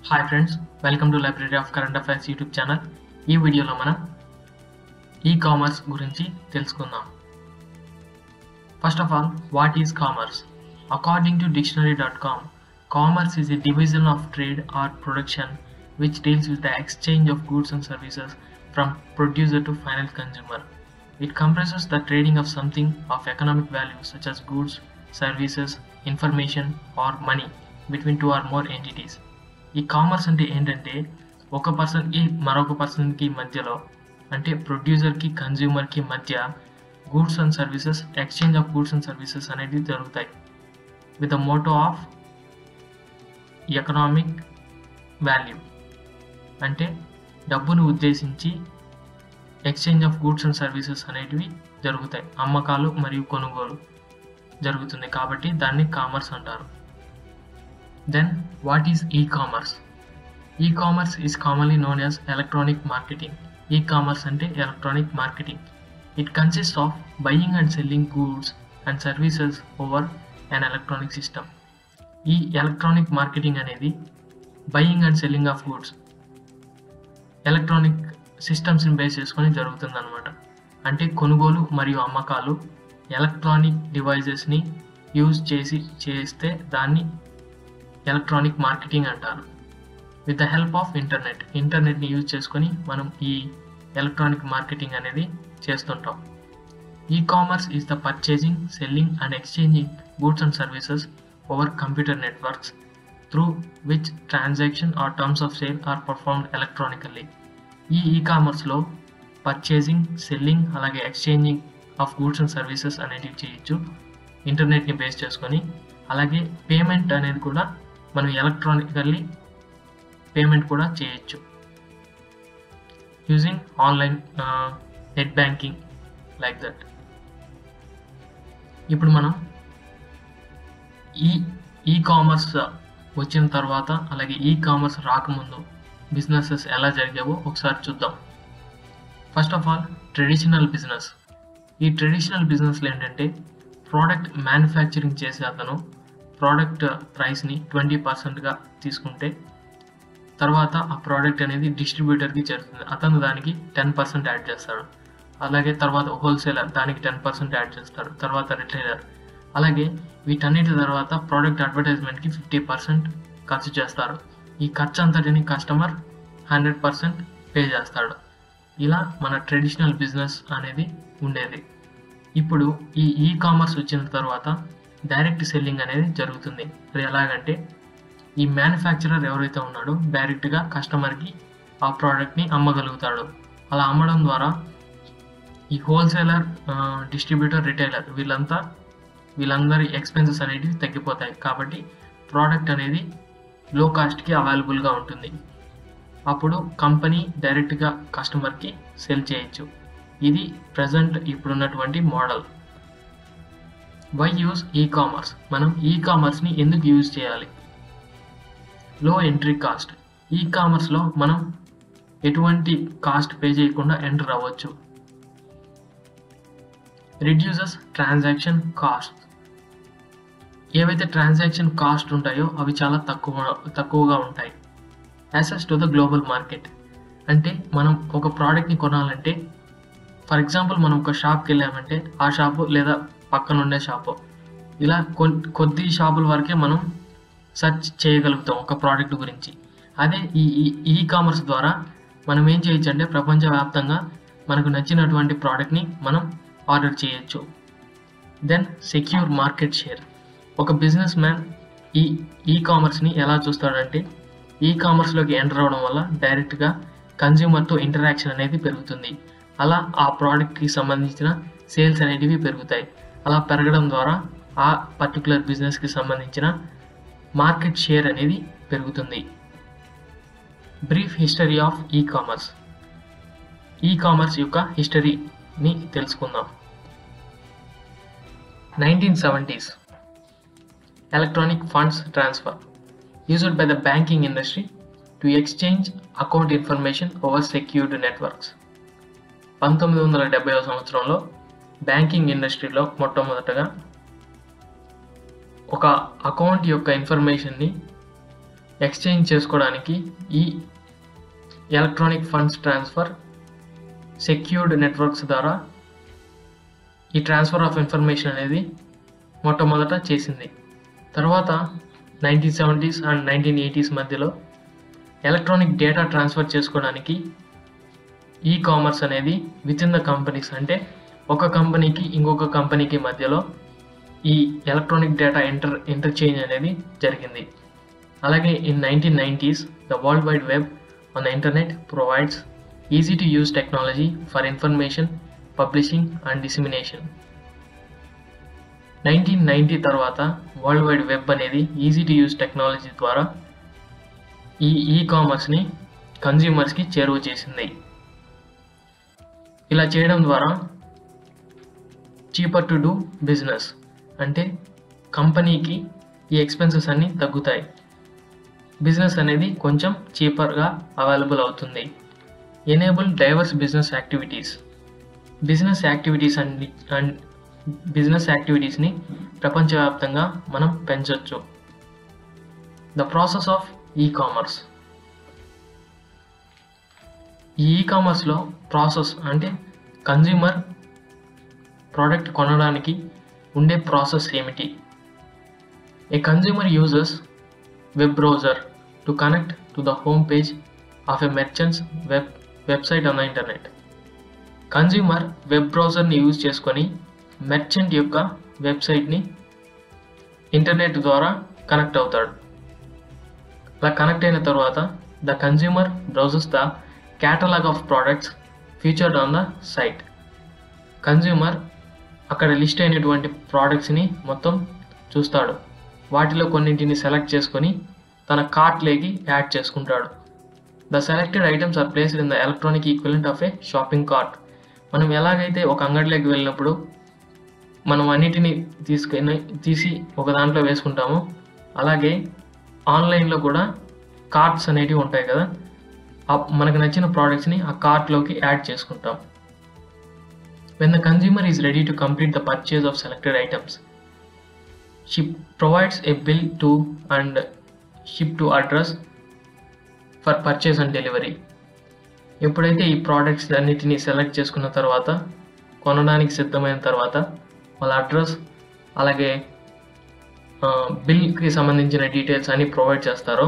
Hi friends welcome to library of current affairs YouTube channel ఈ వీడియోలో మనం e commerce గురించి తెలుసుకుందాం first of all what is commerce according to dictionary dot com commerce is a division of trade or production which deals with the exchange of goods and services from producer to final consumer It comprises the trading of something of economic value such as goods, services, information or money between two or more entities. E commerce అంటే ఏంటంటే ఒక పర్సన్కి మరొక పర్సన్కి మధ్యలో అంటే ప్రొడ్యూసర్కి కన్జ్యూమర్కి మధ్య goods and services exchange of goods and services అనేవి జరుగుతాయి with the motto of economic value అంటే డబ్బును ఉద్దేశించి exchange of goods and services అనేటివి జరుగుతాయి అమ్మకాలు మరియు కొనుగోలు జరుగుతుంది కాబట్టి దాన్ని కామర్స్ అంటారు then what is e commerce e commerce is commonly known as electronic marketing e commerce అంటే electronic marketing it consist of buying and selling goods and services over an electronic system ఈ electronic marketing అనేది buying and selling of goods electronic సిస్టమ్స్ని base చేసుకొని జరుగుతుంది అనమాట అంటే కొనుగోలు మరియు అమ్మకాలు ఎలక్ట్రానిక్ డివైజెస్ని యూజ్ చేసి చేస్తే దాన్ని ఎలక్ట్రానిక్ మార్కెటింగ్ అంటారు with the help of internet ఇంటర్నెట్ని యూజ్ చేసుకొని మనం ఈ ఎలక్ట్రానిక్ మార్కెటింగ్ అనేది చేస్తుంటాం e commerce is the purchasing selling and exchanging goods and services over computer networks through which transaction or terms of sale are performed electronically ఈ ఈ కామర్స్లో purchasing selling అలాగే exchanging of goods and services అనేటివి చేయొచ్చు ఇంటర్నెట్ని base చేసుకొని అలాగే payment అనేది కూడా మనం ఎలక్ట్రానికల్లీ పేమెంట్ కూడా చేయొచ్చు using online net banking like that ఇప్పుడు మనం ఈ ఈ కామర్స్ వచ్చిన తర్వాత అలాగే ఈ కామర్స్ రాకముందు బిజినెసెస్ ఎలా జరిగావో ఒకసారి చూద్దాం first of all traditional business ఈ ట్రెడిషనల్ బిజినెస్లో ఏంటంటే ప్రోడక్ట్ మ్యానుఫ్యాక్చరింగ్ చేసే అతను ప్రోడక్ట్ ప్రైస్ని ట్వంటీ పర్సెంట్గా తీసుకుంటే తర్వాత ఆ ప్రోడక్ట్ అనేది డిస్ట్రిబ్యూటర్కి చేరుతుంది అతను దానికి టెన్ పర్సెంట్ యాడ్ చేస్తాడు అలాగే తర్వాత హోల్సేలర్ దానికి టెన్ పర్సెంట్ యాడ్ చేస్తాడు తర్వాత రిటైలర్ అలాగే వీటన్నిటి తర్వాత ప్రోడక్ట్ అడ్వర్టైజ్మెంట్కి ఫిఫ్టీ పర్సెంట్ ఖర్చు చేస్తారు ఈ ఖర్చు అంతటిని కస్టమర్ హండ్రెడ్ పర్సెంట్ పే చేస్తాడు ఇలా మన ట్రెడిషనల్ బిజినెస్ అనేది ఉండేది ఇప్పుడు ఈ ఈ కామర్స్ వచ్చిన తర్వాత డైరెక్ట్ సెల్లింగ్ అనేది జరుగుతుంది అది ఎలాగంటే ఈ మ్యానుఫ్యాక్చరర్ ఎవరైతే ఉన్నాడో డైరెక్ట్గా కస్టమర్కి ఆ ప్రోడక్ట్ని అమ్మగలుగుతాడు అలా అమ్మడం ద్వారా ఈ హోల్సేలర్ డిస్ట్రిబ్యూటర్ రిటైలర్ వీళ్ళంతా వీళ్ళందరి ఎక్స్పెన్సెస్ అనేవి తగ్గిపోతాయి కాబట్టి ప్రోడక్ట్ అనేది లో కాస్ట్కి అవైలబుల్గా ఉంటుంది అప్పుడు కంపెనీ డైరెక్ట్గా కస్టమర్కి సెల్ చేయొచ్చు ఇది ప్రజెంట్ ఇప్పుడున్నటువంటి model why use e commerce మనం ఈ కామర్స్ని ఎందుకు యూజ్ చేయాలి లో ఎంట్రీ కాస్ట్ ఈ కామర్స్లో మనం ఎటువంటి కాస్ట్ పే చేయకుండా ఎంటర్ అవ్వచ్చు రిడ్యూసెస్ ట్రాన్సాక్షన్ కాస్ట్ ఏవైతే ట్రాన్సాక్షన్ కాస్ట్ ఉంటాయో అవి చాలా తక్కువ తక్కువగా ఉంటాయి access to the global market అంటే మనం ఒక ప్రోడక్ట్ని కొనాలంటే ఫర్ ఎగ్జాంపుల్ మనం ఒక షాప్కి వెళ్ళామంటే ఆ షాపు లేదా పక్కన ఉండే షాపు ఇలా కొద్ది షాపుల వరకే మనం సెర్చ్ చేయగలుగుతాం ఒక ప్రోడక్ట్ గురించి అదే ఈ ఈ కామర్స్ ద్వారా మనం ఏం చేయొచ్చు అంటే ప్రపంచవ్యాప్తంగా మనకు నచ్చినటువంటి ప్రోడక్ట్ని మనం ఆర్డర్ చేయొచ్చు దెన్ సెక్యూర్ మార్కెట్ షేర్ ఒక బిజినెస్ మ్యాన్ ఈ ఈ కామర్స్ని ఎలా చూస్తాడంటే ఈ కామర్స్లోకి ఎంటర్ అవ్వడం వల్ల డైరెక్ట్గా కన్జ్యూమర్తో ఇంటరాక్షన్ అనేది పెరుగుతుంది అలా ఆ ప్రోడక్ట్కి సంబంధించిన సేల్స్ అనేటివి పెరుగుతాయి అలా పెరగడం ద్వారా ఆ పర్టికులర్ బిజినెస్కి సంబంధించిన మార్కెట్ షేర్ అనేది పెరుగుతుంది brief history of e commerce e commerce యొక్క హిస్టరీని తెలుసుకుందాం nineteen seventies electronic funds transfer used by the banking industry to exchange account information over secured networks. పంతొమ్మిది వందల డెబ్బై సంవత్సరంలో బ్యాంకింగ్ ఇండస్ట్రీలో మొట్టమొదటగా ఒక అకౌంట్ యొక్క ఇన్ఫర్మేషన్ని ఎక్స్చేంజ్ చేసుకోవడానికి ఈ electronic funds transfer secured networks ద్వారా ఈ ట్రాన్స్ఫర్ ఆఫ్ ఇన్ఫర్మేషన్ అనేది మొట్టమొదట చేసింది తర్వాత nineteen seventies and nineteen eighties మధ్యలో ఎలక్ట్రానిక్ డేటా ట్రాన్స్ఫర్ చేసుకోవడానికి ఈ కామర్స్ అనేది విత్ ఇన్ ద కంపెనీస్ అంటే ఒక కంపెనీకి ఇంకొక కంపెనీకి మధ్యలో ఈ ఎలక్ట్రానిక్ డేటా ఇంటర్ ఇంటర్చేంజ్ అనేది జరిగింది అలాగే in nineteen nineties the world wide web on the internet provides easy to use technology for information publishing and dissemination nineteen ninety తర్వాత వరల్డ్ వైడ్ వెబ్ అనేది ఈజీ టు యూజ్ టెక్నాలజీ ద్వారా ఈ ఈ కామర్స్ని కన్జ్యూమర్స్కి చేరువ చేసింది ఇలా చేయడం ద్వారా చీపర్ టు డూ బిజినెస్ అంటే కంపెనీకి ఈ ఎక్స్పెన్సెస్ అన్నీ తగ్గుతాయి బిజినెస్ అనేది కొంచెం చీపర్గా అవైలబుల్ అవుతుంది enable diverse business activities business activities and and business యాక్టివిటీస్ని ప్రపంచవ్యాప్తంగా మనం పెంచవచ్చు the process of e commerce ఈ ఈ కామర్స్లో ప్రాసెస్ అంటే కన్జ్యూమర్ ప్రోడక్ట్ కొనడానికి ఉండే ప్రాసెస్ ఏమిటి a consumer users web browser to connect to the home page of a merchants web website on the internet consumer web బ్రౌజర్ని యూజ్ చేసుకొని merchant యొక్క వెబ్సైట్ని ఇంటర్నెట్ ద్వారా కనెక్ట్ అవుతాడు అలా కనెక్ట్ అయిన తర్వాత the consumer browsers the catalogue of products featured on the site consumer అక్కడ లిస్ట్ అయినటువంటి ప్రోడక్ట్స్ని మొత్తం చూస్తాడు వాటిలో కొన్నింటిని సెలెక్ట్ చేసుకొని తన కార్ట్లోకి యాడ్ చేసుకుంటాడు the selected items are placed in the electronic equivalent of a shopping cart మనం ఎలాగైతే ఒక అంగడిలోకి వెళ్ళినప్పుడు మనం అన్నిటిని తీసుకొని తీసి ఒక దాంట్లో వేసుకుంటామో అలాగే ఆన్లైన్లో కూడా కార్ట్స్ అనేటివి ఉంటాయి కదా ఆ- మనకు నచ్చిన ప్రోడక్ట్స్ని ఆ కార్ట్లోకి యాడ్ చేసుకుంటాం when the consumer is ready to complete the purchase of selected items she provides a bill to and ship to address for purchase and delivery ఎప్పుడైతే ఈ ప్రోడక్ట్స్ అన్నిటిని సెలెక్ట్ చేసుకున్న తర్వాత కొనడానికి సిద్ధమైన తర్వాత వాళ్ళ అడ్రస్ అలాగే బిల్కి సంబంధించిన డీటెయిల్స్ అన్ని ప్రొవైడ్ చేస్తారో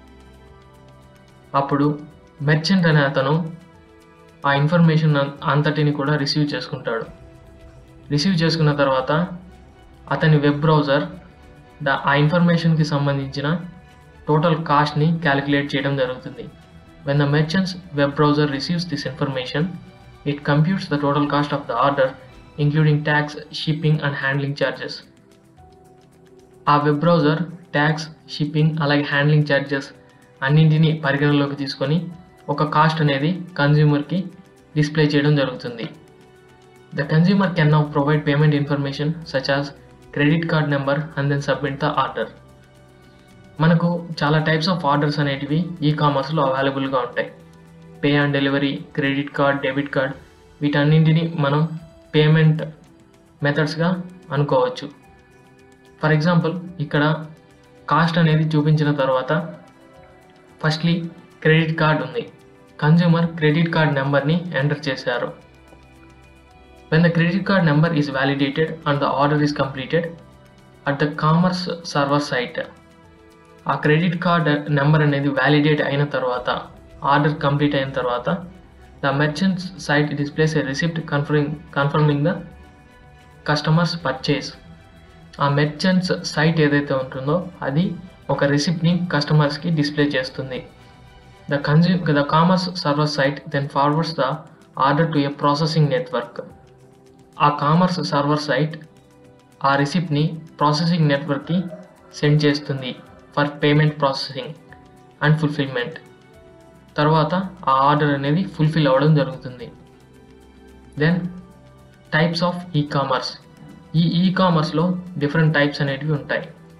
అప్పుడు మెర్చెంట్ అనే అతను ఆ ఇన్ఫర్మేషన్ అం- అంతటిని కూడా రిసీవ్ చేసుకుంటాడు రిసీవ్ చేసుకున్న తర్వాత అతని వెబ్ బ్రౌజర్ దా ఆ ఇన్ఫర్మేషన్కి సంబంధించిన టోటల్ కాస్ట్ని క్యాలిక్యులేట్ చేయడం జరుగుతుంది when the merchants web browser receives this information it computes the total cost of the order including tax shipping and handling charges ఆ వెబ్ బ్రౌజర్ ట్యాక్స్ షిప్పింగ్ అలాగే handling charges అన్నింటినీ పరిగణలోకి తీసుకొని ఒక కాస్ట్ అనేది కన్జ్యూమర్కి display చేయడం జరుగుతుంది the consumer can now provide payment information such as credit card number and then submit the order మనకు చాలా టైప్స్ ఆఫ్ ఆర్డర్స్ అనేటివి ఈ కామర్స్లో అవైలబుల్గా ఉంటాయి pay on delivery credit card debit card వీటన్నింటిని మనం పేమెంట్ మెథడ్స్గా అనుకోవచ్చు ఫర్ ఎగ్జాంపుల్ ఇక్కడ కాస్ట్ అనేది చూపించిన తర్వాత ఫస్ట్లీ క్రెడిట్ కార్డ్ ఉంది కన్జ్యూమర్ క్రెడిట్ కార్డ్ నెంబర్ని ఎంటర్ చేశారు when the credit card number is validated and the order is completed at the commerce server site ఆ క్రెడిట్ కార్డ్ నెంబర్ అనేది వ్యాలిడేట్ అయిన తర్వాత ఆర్డర్ కంప్లీట్ అయిన తర్వాత the merchants site displays a receipt confirming confirming the customers purchase ఆ merchants site ఏదైతే ఉంటుందో అది ఒక రిసిప్ట్ని కస్టమర్స్కి డిస్ప్లే చేస్తుంది the consume the commerce server site then forwards the order to a processing network ఆ కామర్స్ సర్వర్ సైట్ ఆ రిసిప్ట్ని ప్రాసెసింగ్ నెట్వర్క్కి సెండ్ చేస్తుంది for payment processing and fulfilment తర్వాత ఆ ఆర్డర్ అనేది ఫుల్ఫిల్ అవ్వడం జరుగుతుంది then types of e commerce ఈ ఈ కామర్స్లో డిఫరెంట్ టైప్స్ అనేటివి ఉంటాయి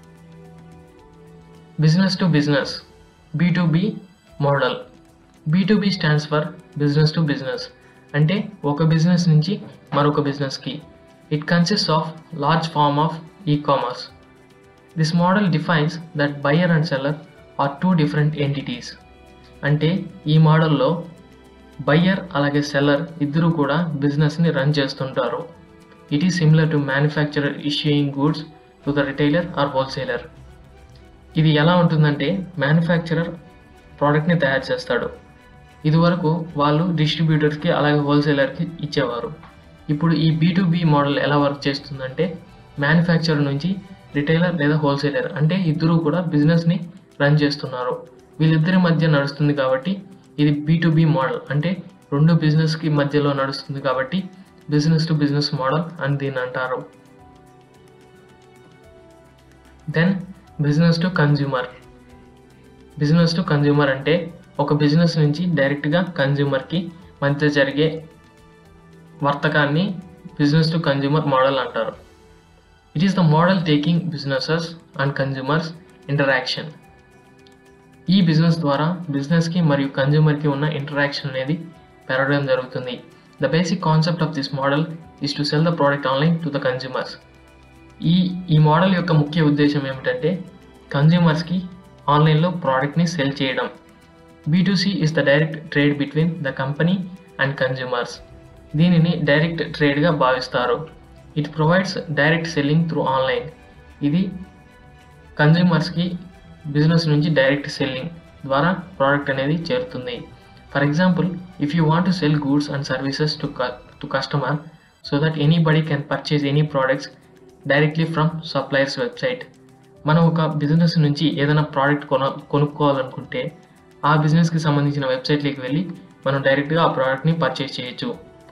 business to business B to B model B to B stands for business to business అంటే ఒక బిజినెస్ నుంచి మరొక బిజినెస్కి it consist of large form of e commerce this model defines that buyer and seller are two different entities అంటే ఈ మోడల్లో buyer అలాగే seller ఇద్దరు కూడా బిజినెస్ని రన్ చేస్తుంటారు it is similar to manufacturer issuing goods to the retailer or wholesaler ఇది ఎలా ఉంటుందంటే మ్యానుఫ్యాక్చరర్ ప్రోడక్ట్ని తయారు చేస్తాడు ఇదివరకు వాళ్ళు డిస్ట్రిబ్యూటర్స్కి అలాగే హోల్సేలర్కి ఇచ్చేవారు ఇప్పుడు ఈ బీ టు బీ మోడల్ ఎలా వర్క్ చేస్తుందంటే మ్యానుఫ్యాక్చరర్ నుంచి రిటైలర్ లేదా హోల్సేలర్ అంటే ఇద్దరు కూడా బిజినెస్ని రన్ చేస్తున్నారు వీళ్ళిద్దరి మధ్య నడుస్తుంది కాబట్టి ఇది బీ టు బీ మోడల్ అంటే రెండు బిజినెస్కి మధ్యలో నడుస్తుంది కాబట్టి బిజినెస్ టు బిజినెస్ మోడల్ అని దీన్ని అంటారు then business to consumer business to consumer అంటే ఒక బిజినెస్ నుంచి డైరెక్ట్గా కన్జ్యూమర్కి మధ్య జరిగే వర్తకాన్ని బిజినెస్ టు కన్జ్యూమర్ మోడల్ అంటారు it is the model taking businesses and consumers interaction ఈ బిజినెస్ ద్వారా బిజినెస్కి మరియు కన్జ్యూమర్కి ఉన్న ఇంటరాక్షన్ అనేది పెరగడం జరుగుతుంది the basic concept of this model is to sell the product online to the consumers ఈ ఈ మోడల్ యొక్క ముఖ్య ఉద్దేశం ఏమిటంటే కన్జ్యూమర్స్కి ఆన్లైన్లో ప్రోడక్ట్ని సెల్ చేయడం B to C is the direct trade between the company and consumers దీనిని డైరెక్ట్ ట్రేడ్గా భావిస్తారు it provides direct selling through online ఇది కన్జ్యూమర్స్కి బిజినెస్ నుంచి డైరెక్ట్ సెల్లింగ్ ద్వారా ప్రోడక్ట్ అనేది చేరుతుంది for example if you want to sell goods and services to to customer so that anybody can purchase any products directly from suppliers website మనం ఒక business నుంచి ఏదైనా ప్రోడక్ట్ కొన కొనుక్కోవాలనుకుంటే ఆ బిజినెస్కి సంబంధించిన వెబ్సైట్లోకి వెళ్ళి మనం డైరెక్ట్గా ఆ ప్రోడక్ట్ని పర్చేజ్ చేయొచ్చు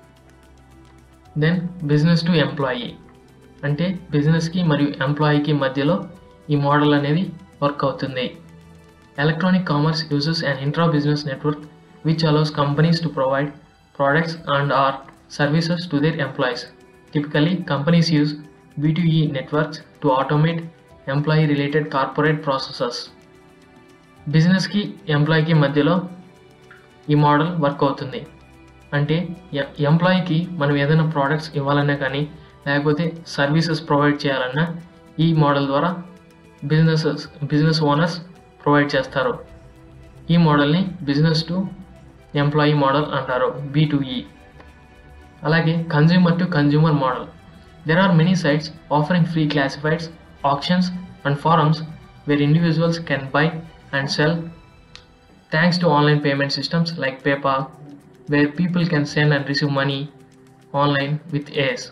దెన్ బిజినెస్ టు ఎంప్లాయీ అంటే బిజినెస్కి మరియు ఎంప్లాయీకి మధ్యలో ఈ మోడల్ అనేది వర్క్ అవుతుంది electronic commerce uses and intra business network which allows companies to provide products and or services to their employees. Typically, companies use B2E networks to automate employee related corporate processes. బిజినెస్కి ఎంప్లాయీకి మధ్యలో ఈ model work అవుతుంది అంటే ఎంప్లాయీకి మనం ఏదైనా products ఇవ్వాలన్నా కానీ లేకపోతే సర్వీసెస్ ప్రొవైడ్ చేయాలన్నా ఈ మోడల్ ద్వారా బిజినెసెస్ బిజినెస్ ఓనర్స్ ప్రొవైడ్ చేస్తారు ఈ మోడల్ని బిజినెస్ టు ఎంప్లాయీ మోడల్ అంటారు బీ అలాగే consumer to consumer model there are many sites offering free classifieds options and forums where individuals can buy and sell thanks to online payment systems like PayPal where people can send and receive money online with as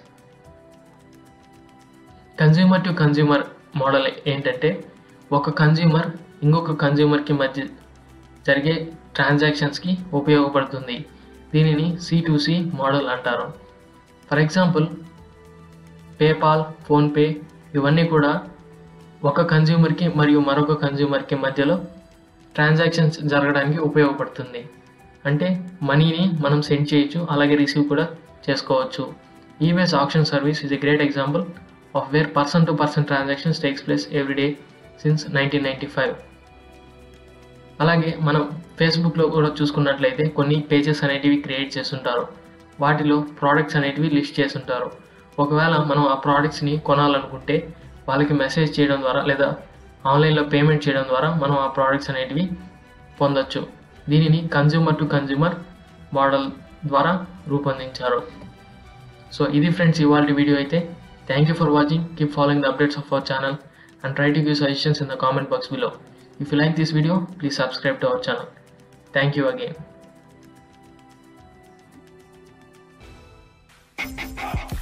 consumer to consumer model ఏంటంటే ఒక consumer ఇంకొక కన్జ్యూమర్కి మధ్య జరిగే ట్రాన్సాక్షన్స్కి ఉపయోగపడుతుంది దీనిని C to C model అంటారు for example PayPal PhonePe ఇవన్నీ కూడా ఒక కన్జ్యూమర్కి మరియు మరొక కన్జ్యూమర్కి మధ్యలో ట్రాన్సాక్షన్స్ జరగడానికి ఉపయోగపడుతుంది అంటే మనీని మనం సెండ్ చేయొచ్చు అలాగే రిసీవ్ కూడా చేసుకోవచ్చు eBay's auction service is a great example of where person to person transactions takes place every day since nineteen ninety five అలాగే మనం ఫేస్బుక్లో కూడా చూసుకున్నట్లయితే కొన్ని పేజెస్ అనేటివి క్రియేట్ చేస్తుంటారు వాటిలో ప్రోడక్ట్స్ అనేటివి లిస్ట్ చేస్తుంటారు ఒకవేళ మనం ఆ ప్రోడక్ట్స్ని కొనాలనుకుంటే వాళ్ళకి మెసేజ్ చేయడం ద్వారా లేదా ఆన్లైన్లో పేమెంట్ చేయడం ద్వారా మనం ఆ ప్రోడక్ట్స్ అనేటివి పొందొచ్చు దీనిని కన్జ్యూమర్ టు కన్జ్యూమర్ మోడల్ ద్వారా రూపొందించారు సో ఇది ఫ్రెండ్స్ ఇవాళ వీడియో అయితే thank you for watching keep following the updates of our channel and try to give suggestions in the comment box below. If you like this video, please subscribe to our channel. Thank you again.